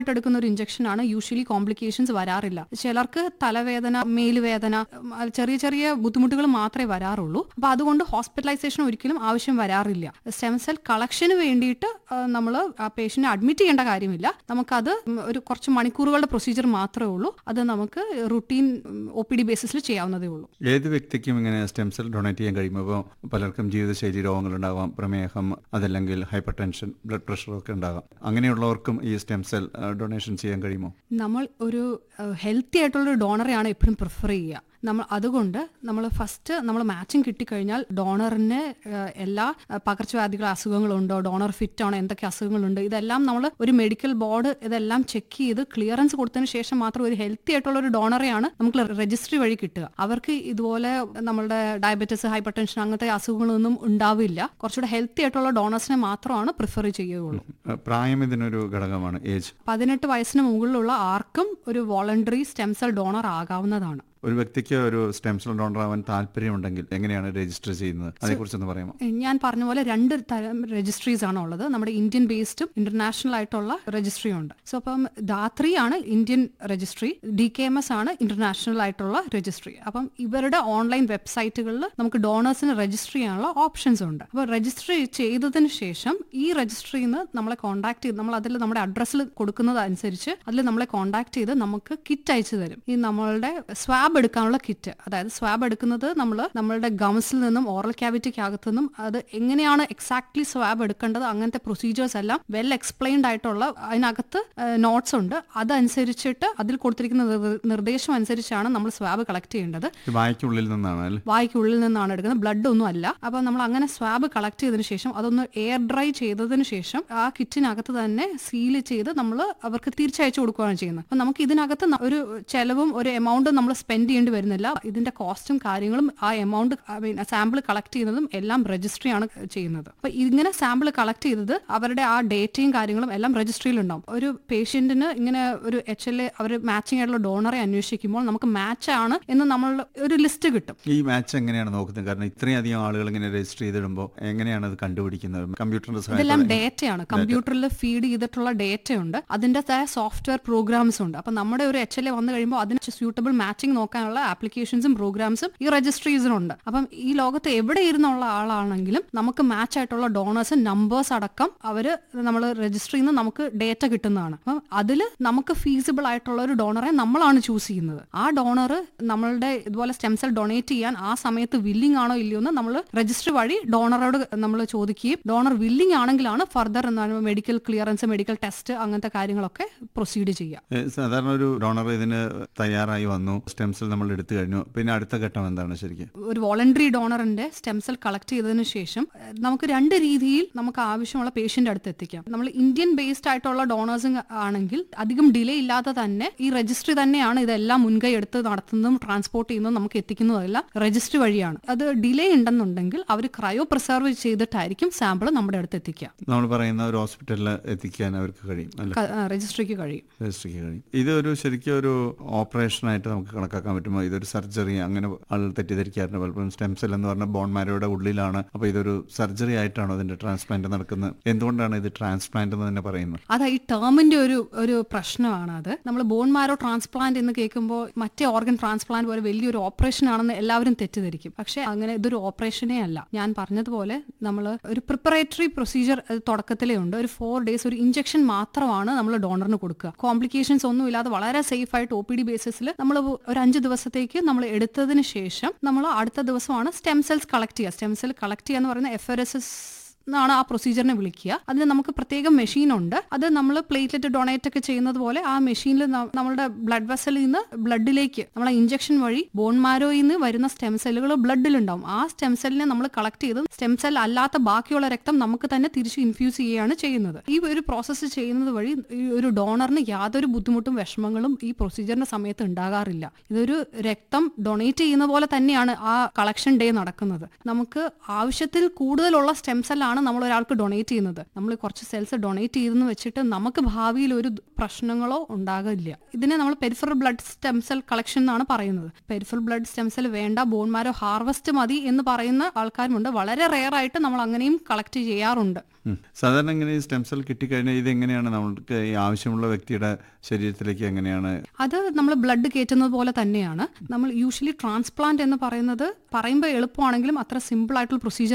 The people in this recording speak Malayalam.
എടുക്കുന്ന ഒരു ഇഞ്ചക്ഷൻ ആണ് യൂഷ്വലി കോംപ്ലിക്കേഷൻസ് വരാറില്ല ചിലർക്ക് തലവേദന മേലുവേദന ഉം, അത് ചെറിയ ചെറിയ ബുദ്ധിമുട്ടുകൾ മാത്രമേ വരാറുള്ളൂ അപ്പൊ അതുകൊണ്ട് ഹോസ്പിറ്റലൈസേഷൻ ഒരിക്കലും ആവശ്യം വരാറില്ല സ്റ്റെം സെൽ കളക്ഷന് വേണ്ടിയിട്ട് നമ്മൾ ആ പേഷ്യന്റിനെ അഡ്മിറ്റ് ചെയ്യേണ്ട കാര്യമില്ല നമുക്കത് ഉം, ഒരു കുറച്ച് മണിക്കൂറുകളുടെ പ്രൊസീജിയർ മാത്രമേ ഉള്ളൂ അത് നമുക്ക് റുട്ടീൻ ഒ പി ഡി ബേസിസിൽ ചെയ്യാവുന്നതേ ഉള്ളൂ ഏത് വ്യക്തിക്കും ഇങ്ങനെ സ്റ്റെം സെൽ ഡൊണേറ്റ് ചെയ്യാൻ കഴിയുമ്പോൾ ഇപ്പോൾ പലർക്കും ജീവിതശൈലി രോഗങ്ങളുണ്ടാവാം പ്രമേഹം അതല്ലെങ്കിൽ ഹൈപ്പർ ടെൻഷൻ ബ്ലഡ് പ്രഷർ ഒക്കെ ഉണ്ടാകാം അങ്ങനെയുള്ളവർക്കും ഈ സ്റ്റെം സെൽ ഡൊണേഷൻ ചെയ്യാൻ കഴിയുമോ നമ്മൾ ഒരു ഹെൽത്തി ആയിട്ടുള്ള ഒരു ഡോണറെയാണ് എപ്പോഴും പ്രിഫർ ചെയ്യുക നമ്മൾ അതുകൊണ്ട് നമ്മൾ ഫസ്റ്റ് നമ്മൾ മാച്ചിങ് കിട്ടിക്കഴിഞ്ഞാൽ ഡോണറിന് എല്ലാ അഹ്, പകർച്ചവ്യാധികൾ അസുഖങ്ങളുണ്ടോ ഡോണർ ഫിറ്റ് ആണോ എന്തൊക്കെ അസുഖങ്ങളുണ്ട് ഇതെല്ലാം നമ്മൾ ഒരു മെഡിക്കൽ ബോർഡ് ഇതെല്ലാം ചെക്ക് ചെയ്ത് ക്ലിയറൻസ് കൊടുത്തതിന് ശേഷം മാത്രം ഒരു ഹെൽത്തി ആയിട്ടുള്ള ഒരു ഡോണറെയാണ് നമുക്ക് രജിസ്ട്രി വഴി കിട്ടുക അവർക്ക് ഇതുപോലെ നമ്മളുടെ ഡയബറ്റിസ് ഹൈപ്പർ ടെൻഷൻ അങ്ങനത്തെ അസുഖങ്ങളൊന്നും ഉണ്ടാവില്ല കുറച്ചുകൂടെ ഹെൽത്തി ആയിട്ടുള്ള ഡോണേഴ്സിനെ മാത്രമാണ് പ്രിഫർ ചെയ്യുകയുള്ളൂ ഏഹ് പ്രായം ഇതിനൊരു ഘടകമാണ് ഏജ് പതിനെട്ട് വയസ്സിന് മുകളിലുള്ള ആർക്കും ഒരു വോളണ്ടറി സ്റ്റെം സെൽ ഡോണർ ആകാവുന്നതാണ് ഒരു വ്യക്തിക്ക് ഒരു സ്റ്റെം സെൽ ഡോണർ ആവാൻ താല്പര്യമുണ്ടെങ്കിൽ എങ്ങനെയാണ് രജിസ്റ്റർ ചെയ്യുന്നത് അതേക്കുറിച്ചൊന്ന് പറയാമോ ഞാൻ പറഞ്ഞ പോലെ രണ്ട് തരം രജിസ്ട്രീസ് ആണ് ഉള്ളത് നമ്മുടെ ഇന്ത്യൻ ബേസ്ഡും ഇന്റർനാഷണൽ ആയിട്ടുള്ള രജിസ്ട്രി ഉണ്ട് സോ അപ്പം ധാത്രി ആണ് Indian registry D K M S ആണ് ഇന്റർനാഷണൽ ആയിട്ടുള്ള രജിസ്ട്രി അപ്പം ഇവരുടെ ഓൺലൈൻ വെബ്സൈറ്റുകളിൽ നമുക്ക് ഡോണേഴ്സിന് രജിസ്റ്റർ ചെയ്യാനുള്ള ഓപ്ഷൻസ് ഉണ്ട് അപ്പോൾ രജിസ്റ്റർ ചെയ്തതിന് ശേഷം ഈ രജിസ്ട്രിയിൽ നിന്ന് നമ്മളെ കോൺടാക്ട് ചെയ്ത് നമ്മൾ അതിൽ നമ്മുടെ അഡ്രസ്സിൽ കൊടുക്കുന്നത് അനുസരിച്ച് അതിൽ നമ്മളെ കോൺടാക്ട് ചെയ്ത് നമുക്ക് കിറ്റ് അയച്ചു തരും ഈ നമ്മളുടെ സ്വാബ് എടുക്കാനുള്ള കിറ്റ് അതായത് സ്വാബ് എടുക്കുന്നത് നമ്മൾ നമ്മളുടെ ഗംസിൽ നിന്നും ഓറൽ ക്യാവിറ്റിക്ക് അകത്തു നിന്നും അത് എങ്ങനെയാണ് എക്സാക്ട്ലി സ്വാബ് എടുക്കേണ്ടത് അങ്ങനത്തെ പ്രൊസീജിയേഴ്സ് എല്ലാം വെൽ എക്സ്പ്ലെയിൻഡ് ആയിട്ടുള്ള അതിനകത്ത് നോട്ട്സ് ഉണ്ട് അതനുസരിച്ചിട്ട് അതിൽ കൊടുത്തിരിക്കുന്ന നിർ- നിർദ്ദേശം അനുസരിച്ചാണ് നമ്മൾ സ്വാബ് കളക്ട് ചെയ്യേണ്ടത് ഇത് വായ്ക്കുള്ളിൽ നിന്നാണ് അല്ലേ വായ്ക്കുള്ളിൽ നിന്നാണ് എടുക്കുന്നത് ബ്ലഡ് ഒന്നും അല്ല അപ്പൊ നമ്മൾ അങ്ങനെ സ്വാബ് കളക്ട് ചെയ്തതിനു ശേഷം അതൊന്ന് എയർ ഡ്രൈ ചെയ്തതിനു ശേഷം ആ കിറ്റിനകത്ത് തന്നെ സീൽ ചെയ്ത് നമ്മൾ അവർക്ക് തിരിച്ചയച്ചു കൊടുക്കുകയാണ് ചെയ്യുന്നത് അപ്പൊ നമുക്ക് ഇതിനകത്ത് ന- ഒരു ചെലവും ഒരു എമൗണ്ടും നമ്മൾ സ്പെൻഡ് ചെയ്യേണ്ടി വരുന്നില്ല ഇതിന്റെ കോസ്റ്റും കാര്യങ്ങളും ആ എമൗണ്ട് സാമ്പിൾ കളക്ട് ചെയ്യുന്നതും എല്ലാം രജിസ്ട്രി ആണ് ചെയ്യുന്നത് അപ്പൊ ഇങ്ങനെ സാമ്പിൾ കളക്ട് ചെയ്തത് അവരുടെ ആ ഡേറ്റയും കാര്യങ്ങളും എല്ലാം രജിസ്ട്രിയിൽ ഉണ്ടാവും ഒരു പേഷ്യന്റിന് ഇങ്ങനെ ഒരു എച്ച് എൽ എ അവർ മാച്ചിങ് ആയിട്ടുള്ള ഡോണറെ അന്വേഷിക്കുമ്പോൾ നമുക്ക് മാച്ച് ആണ് എന്ന് നമ്മൾ ഒരു ലിസ്റ്റ് കിട്ടും ഈ മാച്ച് എങ്ങനെയാണ് നോക്കുന്നത് കാരണം ഇത്രയും അധികം ആളുകൾ ഇങ്ങനെ രജിസ്റ്റർ ചെയ്തിടുമ്പോൾ എങ്ങനെയാണ് അത് കണ്ടുപിടിക്കുന്നത് കമ്പ്യൂട്ടറിന്റെ ഇതെല്ലാം സഹായത്തോടെ ഡേറ്റയാണ് കമ്പ്യൂട്ടറിൽ ഫീഡ് ചെയ്തിട്ടുള്ള ഡേറ്റ ഉണ്ട് അതിൻ്റെതായ സോഫ്റ്റ്വെയർ പ്രോഗ്രാംസ് ഉണ്ട് അപ്പൊ നമ്മുടെ ഒരു എച്ച് എൽ എ വന്നു കഴിയുമ്പോൾ അതിന് സ്യൂട്ടബിൾ മാച്ചിങ് നോക്കാനുള്ള ആപ്ലിക്കേഷൻസും പ്രോഗ്രാംസും ഈ രജിസ്ട്രീസിനുണ്ട് അപ്പം ഈ ലോകത്ത് എവിടെ ഇരുന്നുള്ള ആളാണെങ്കിലും നമുക്ക് മാച്ച് ആയിട്ടുള്ള ഡോണേഴ്സ് നമ്പേഴ്സ് അടക്കം അവര് നമ്മൾ രജിസ്റ്ററിൽ നിന്ന് നമുക്ക് ഡേറ്റ കിട്ടുന്നതാണ് അപ്പം അതിൽ നമുക്ക് ഫീസിബിൾ ആയിട്ടുള്ള ഒരു ഡോണറെ നമ്മളാണ് ചൂസ് ചെയ്യുന്നത് ആ ഡോണർ നമ്മളുടെ ഇതുപോലെ സ്റ്റെം സെൽ ഡൊണേറ്റ് ചെയ്യാൻ ആ സമയത്ത് വില്ലിംഗ് ആണോ ഇല്ലയോ എന്ന് നമ്മൾ രജിസ്റ്റർ വഴി ഡോണറോട് നമ്മൾ ചോദിക്കുകയും ഡോണർ വില്ലിംഗ് ആണെങ്കിലാണ് ഫർദർ എന്താണ് മെഡിക്കൽ ക്ലിയറൻസ് മെഡിക്കൽ ടെസ്റ്റ് അങ്ങനത്തെ കാര്യങ്ങളൊക്കെ പ്രൊസീഡ് ചെയ്യുക ഏഹ് സാധാരണ ഒരു ഡോണർ ഇതിന് തയ്യാറായി വന്നു സ്റ്റെം സെൽ നമ്മൾ എടുത്തു കഴിഞ്ഞു പിന്നെ അടുത്ത ഘട്ടം എന്താണ് ശരിക്കും ഒരു വോളണ്ടറി ഡോണറിന്റെ സ്റ്റെം സെൽ കളക്ട് ചെയ്തതിനു ശേഷം ഏഹ്, നമുക്ക് രണ്ട് രീതിയിൽ നമുക്ക് ആവശ്യമുള്ള പേഷ്യന്റ് അടുത്ത് എത്തിക്കാം നമ്മൾ ഇന്ത്യൻ ബേസ്ഡ് ആയിട്ടുള്ള ഡോണേഴ്സ് ആണെങ്കിൽ അധികം ഡിലേ ഇല്ലാതെ തന്നെ ഈ രജിസ്ട്രി തന്നെയാണ് ഇതെല്ലാം മുൻകൈ എടുത്ത് നടത്തുന്നതും ട്രാൻസ്പോർട്ട് ചെയ്യുന്നതും നമുക്ക് എത്തിക്കുന്നതെല്ലാം രജിസ്ട്രി വഴിയാണ് അത് ഡിലേ ഉണ്ടെന്നുണ്ടെങ്കിൽ അവർ ക്രയോ പ്രിസർവ് ചെയ്തിട്ടായിരിക്കും സാമ്പിൾ നമ്മുടെ അടുത്ത് എത്തിക്കുക നമ്മൾ പറയുന്ന ഒരു ഹോസ്പിറ്റലിൽ എത്തിക്കാൻ അവർക്ക് കഴിയും അല്ലെ ക- ആ, രജിസ്ട്രിക്ക് കഴിയും രജിസ്ട്രിക്ക് കഴിയും ഇതൊരു ശരിക്കും ഒരു ഓപ്പറേഷനായിട്ട് നമുക്ക് കണക്കാക്കാൻ പറ്റുമോ ഇതൊരു സർജറി അങ്ങനെ ആളുകൾ തെറ്റിദ്ധരിക്കാറുണ്ട് പലപ്പോഴും സ്റ്റെം സെൽ എന്ന് പറഞ്ഞ ബോൺ മാരോയുടെ ഉള്ളിലാണ് അപ്പോൾ ഇതൊരു സർജറി ആയിട്ടാണോ ഇതിന്റെ ട്രാൻസ്പ്ലാന്റ് നടക്കുന്നത് എന്തുകൊണ്ടാണ് ഇത് ട്രാൻസ്പ്ലാന്റ് എന്ന് തന്നെ പറയുന്നത് അതാ ഈ ടേമിന്റെ ഒരു ഒരു പ്രശ്നമാണ് അത് നമ്മൾ ബോൺ മാരോ ട്രാൻസ്പ്ലാന്റ് എന്ന് കേൾക്കുമ്പോൾ മറ്റേ ഓർഗൻ ട്രാൻസ്പ്ലാന്റ് പോലെ വലിയൊരു ഓപ്പറേഷൻ ആണെന്ന് എല്ലാവരും തെറ്റിദ്ധരിക്കും പക്ഷെ അങ്ങനെ ഇതൊരു ഓപ്പറേഷനേ അല്ല ഞാൻ പറഞ്ഞതുപോലെ നമ്മൾ ഒരു പ്രിപ്പറേറ്ററി പ്രൊസീജിയർ തുടക്കത്തിലേ ഉണ്ട് ഒരു ഫോർ ഡേയ്സ് ഒരു ഇഞ്ചക്ഷൻ മാത്രമാണ് നമ്മൾ ഡോണറിന് കൊടുക്കുക കോംപ്ലിക്കേഷൻസ് ഒന്നും ഇല്ലാതെ വളരെ സേഫ് ആയിട്ട് ഒ പി ഡി ബേസിസിൽ നമ്മൾ ഒരു അഞ്ച് ദിവസത്തേക്ക് നമ്മൾ എടുത്തതിന് ശേഷം നമ്മൾ അടുത്ത ദിവസമാണ് സ്റ്റെം സെൽസ് കളക്ട് ചെയ്യുക സ്റ്റെം സെൽ കളക്ട് ചെയ്യുക എന്ന് പറയുന്ന എഫ് ആർ എസ് എസ് എന്നാണ് ആ പ്രൊസീജിയറിനെ വിളിക്കുക അതിന് നമുക്ക് പ്രത്യേകം മെഷീൻ ഉണ്ട് അത് നമ്മൾ പ്ലേറ്റ്ലെറ്റ് ഡൊണേറ്റ് ഒക്കെ ചെയ്യുന്നത് പോലെ ആ മെഷീനിൽ നമ്മളുടെ ബ്ലഡ് വെസലിൽ നിന്ന് ബ്ലഡിലേക്ക് നമ്മളെ ഇഞ്ചക്ഷൻ വഴി ബോൺ മാരോയിൽ നിന്ന് വരുന്ന സ്റ്റെം സെല്ലുകൾ ബ്ലഡിലുണ്ടാവും ആ സ്റ്റെം സെല്ലിനെ നമ്മൾ കളക്ട് ചെയ്ത് സ്റ്റെം സെൽ അല്ലാത്ത ബാക്കിയുള്ള രക്തം നമുക്ക് തന്നെ തിരിച്ച് ഇൻഫ്യൂസ് ചെയ്യുകയാണ് ചെയ്യുന്നത് ഈ ഒരു പ്രോസസ്സ് ചെയ്യുന്നത് വഴി ഈ ഒരു ഡോണറിന് യാതൊരു ബുദ്ധിമുട്ടും വിഷമങ്ങളും ഈ പ്രൊസീജിയറിന്റെ സമയത്ത് ഉണ്ടാകാറില്ല ഇതൊരു രക്തം ഡൊണേറ്റ് ചെയ്യുന്ന പോലെ തന്നെയാണ് ആ കളക്ഷൻ ഡേ നടക്കുന്നത് നമുക്ക് ആവശ്യത്തിൽ കൂടുതലുള്ള സ്റ്റെം സെല്ലാണ് നമ്മൾ ഒരാൾക്ക് ഡൊണേറ്റ് ചെയ്യുന്നത് നമ്മൾ കുറച്ച് സെൽസ് ഡൊണേറ്റ് ചെയ്തെന്ന് വെച്ചിട്ട് നമുക്ക് ഭാവിയിൽ ഒരു പ്രശ്നങ്ങളോ ഉണ്ടാകില്ല ഇതിനെ നമ്മൾ peripheral blood stem cell collection എന്നാണ് പറയുന്നത് പെരിഫറൽ ബ്ലഡ് സ്റ്റെം സെൽ വേണ്ട ബോൺമാരോ ഹാർവസ്റ്റ് മതി എന്ന് പറയുന്ന ആൾക്കാരുമുണ്ട് വളരെ റെയർ ആയിട്ട് നമ്മൾ അങ്ങനെയും കളക്ട് ചെയ്യാറുണ്ട് ഉം. സാധാരണ ഇങ്ങനെ ഈ സ്റ്റെം സെൽ കിട്ടിക്കഴിഞ്ഞാൽ ഇത് എങ്ങനെയാണ് നമ്മൾക്ക് ഈ ആവശ്യമുള്ള വ്യക്തിയുടെ ശരീരത്തിലേക്ക് എങ്ങനെയാണ് അത് നമ്മൾ ബ്ലഡ് കയറ്റുന്നത് പോലെ തന്നെയാണ് നമ്മൾ യൂഷ്വലി ട്രാൻസ്പ്ലാന്റ് എന്ന് പറയുന്നത് പറയുമ്പോൾ എളുപ്പമാണെങ്കിലും അത്ര സിമ്പിൾ ആയിട്ടുള്ള പ്രൊസീജിയർ